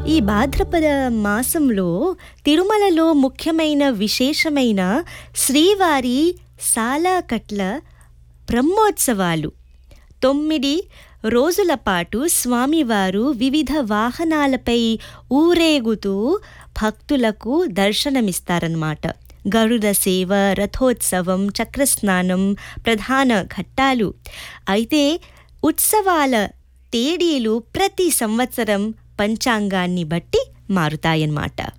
ఈ భాద్రపద మాసంలో తిరుమలలో ముఖ్యమైన విశేషమైన శ్రీవారి సాలాకట్ల బ్రహ్మోత్సవాలు తొమ్మిది రోజుల పాటు స్వామివారు వివిధ వాహనాలపై ఊరేగుతూ భక్తులకు దర్శనమిస్తారన్నమాట గరుడ సేవ రథోత్సవం చక్రస్నానం ప్రధాన ఘట్టాలు అయితే ఉత్సవాల తేదీలు ప్రతి సంవత్సరం పంచాంగాన్ని బట్టి మారుతాయన్నమాట